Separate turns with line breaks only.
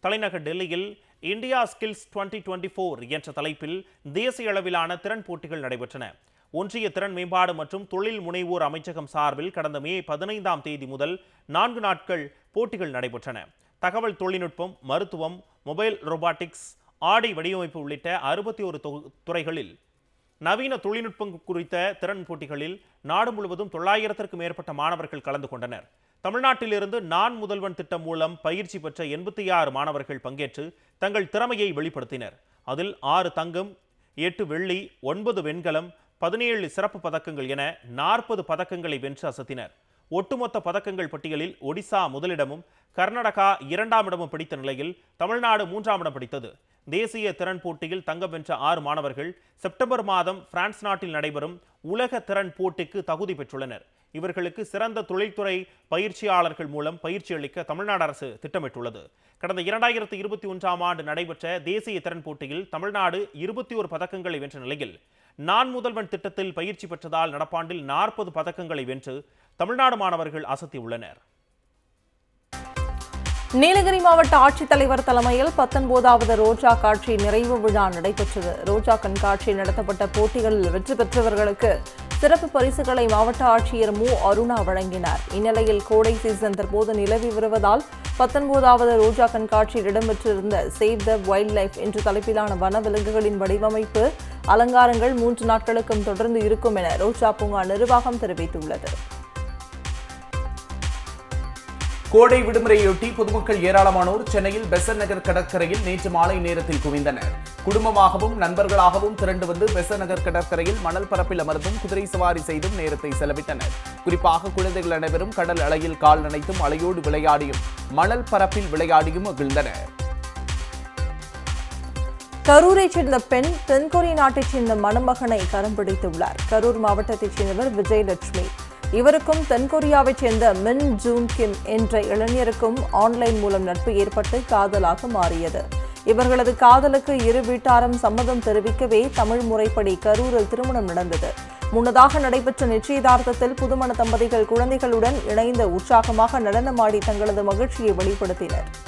தலைநகர் டெல்லியில் India skills 2024 twenty four என்ற தலைப்பில் தேசிய அளவிலான திறன் போட்டிகள் நடைபெற்றன ஒன்றிய திறன் மேம்பாடு மற்றும் தொழில் முனைவோர் அமைச்சகம் சார்பில் கடந்த மே பதினைந்தாம் தேதி முதல் நான்கு நாட்கள் போட்டிகள் நடைபெற்றன தகவல் தொழில்நுட்பம் மருத்துவம் மொபைல் ரோபாட்டிக்ஸ் ஆடை வடிவமைப்பு உள்ளிட்ட அறுபத்தி ஒரு துறைகளில் நவீன தொழில்நுட்பம் குறித்த திறன் போட்டிகளில் நாடு முழுவதும் தொள்ளாயிரத்திற்கும் மேற்பட்ட மாணவர்கள் கலந்து கொண்டனர் தமிழ்நாட்டிலிருந்து நான் முதல்வன் திட்டம் மூலம் பயிற்சி பெற்ற எண்பத்தி ஆறு மாணவர்கள் பங்கேற்று தங்கள் திறமையை வெளிப்படுத்தினர் அதில் ஆறு தங்கம் எட்டு வெள்ளி ஒன்பது வெண்கலம் பதினேழு சிறப்பு பதக்கங்கள் என நாற்பது பதக்கங்களை வென்று அசத்தினர் ஒட்டுமொத்த பதக்கங்கள் பட்டியலில் ஒடிசா முதலிடமும் கர்நாடகா இரண்டாம் இடமும் பிடித்த நிலையில் தமிழ்நாடு மூன்றாம் இடம் பிடித்தது தேசிய திறன் போட்டியில் தங்கம் வென்ற ஆறு மாணவர்கள் செப்டம்பர் மாதம் பிரான்ஸ் நாட்டில் நடைபெறும் உலக திறன் போட்டிக்கு தகுதி பெற்றுள்ளனர் இவர்களுக்கு சிறந்த தொழில்துறை பயிற்சியாளர்கள் மூலம் பயிற்சி அளிக்க தமிழ்நாடு அரசு திட்டமிட்டுள்ளது கடந்த இரண்டாயிரத்தி இருபத்தி ஒன்றாம் ஆண்டு நடைபெற்ற தேசிய திறன் போட்டியில் தமிழ்நாடு இருபத்தி ஒரு பதக்கங்களை வென்ற நிலையில் நான் முதல்வன் திட்டத்தில் பயிற்சி பெற்றதால் நடப்பாண்டில் நாற்பது பதக்கங்களை வென்று தமிழ்நாடு மாணவர்கள் அசத்தியுள்ளனர்
நீலகிரி மாவட்ட ஆட்சித்தலைவர் தலைமையில் பத்தொன்பதாவது ரோஜா காட்சி நிறைவு விழா நடைபெற்றது ரோஜா கண்காட்சி நடத்தப்பட்ட போட்டிகளில் வெற்றி பெற்றவர்களுக்கு சிறப்பு பரிசுகளை மாவட்ட ஆட்சியர் மு அருணா வழங்கினார் இந்நிலையில் கோடை சீசன் தற்போது நிலவி வருவதால் பத்தொன்பதாவது ரோஜா கண்காட்சியில் இடம்பெற்றிருந்த சேவ் த வைல்ட் லைஃப் என்ற தலைப்பிலான வனவிலங்குகளின் வடிவமைப்பு அலங்காரங்கள் மூன்று நாட்களுக்கும் தொடர்ந்து இருக்கும் என ரோஜா பூங்கா நிர்வாகம் தெரிவித்துள்ளது
கோடை விடுமுறையொட்டி பொதுமக்கள் ஏராளமானோர் சென்னையில் பெசன் நகர் கடற்கரையில் நேற்று மாலை நேரத்தில் குவிந்தனர் குடும்பமாகவும் நண்பர்களாகவும் திரண்டு வந்து பெசன் நகர் கடற்கரையில் மணல் பரப்பில் அமர்ந்தும் குதிரை சவாரி செய்தும் நேரத்தை செலவிட்டனர் குறிப்பாக குழந்தைகள் அனைவரும் கடல் அலையில் கால் நனைத்தும் அலையோடு விளையாடியும் மணல் பரப்பில் விளையாடியும் மகிழ்ந்தனர்
கரூரைச் சேர்ந்த பெண் தென்கொரிய நாட்டைச் சேர்ந்த மணமகனை கரம் பிடித்துள்ளார் கரூர் மாவட்டத்தைச் சேர்ந்தவர் விஜயலட்சுமி இவருக்கும் தென்கொரியாவைச் சேர்ந்த மின் ஜூன் கிம் என்ற இளைஞருக்கும் ஆன்லைன் மூலம் நட்பு ஏற்பட்டு காதலாக மாறியது இவர்களது காதலுக்கு இரு வீட்டாரும் சம்மதம் தெரிவிக்கவே தமிழ் முறைப்படி கரூரில் திருமணம் நடந்தது முன்னதாக நடைபெற்ற நிச்சயதார்த்தத்தில் புதுமண தம்பதிகள் குழந்தைகளுடன் இணைந்து உற்சாகமாக நடனமாடி தங்களது மகிழ்ச்சியை வெளிப்படுத்தினர்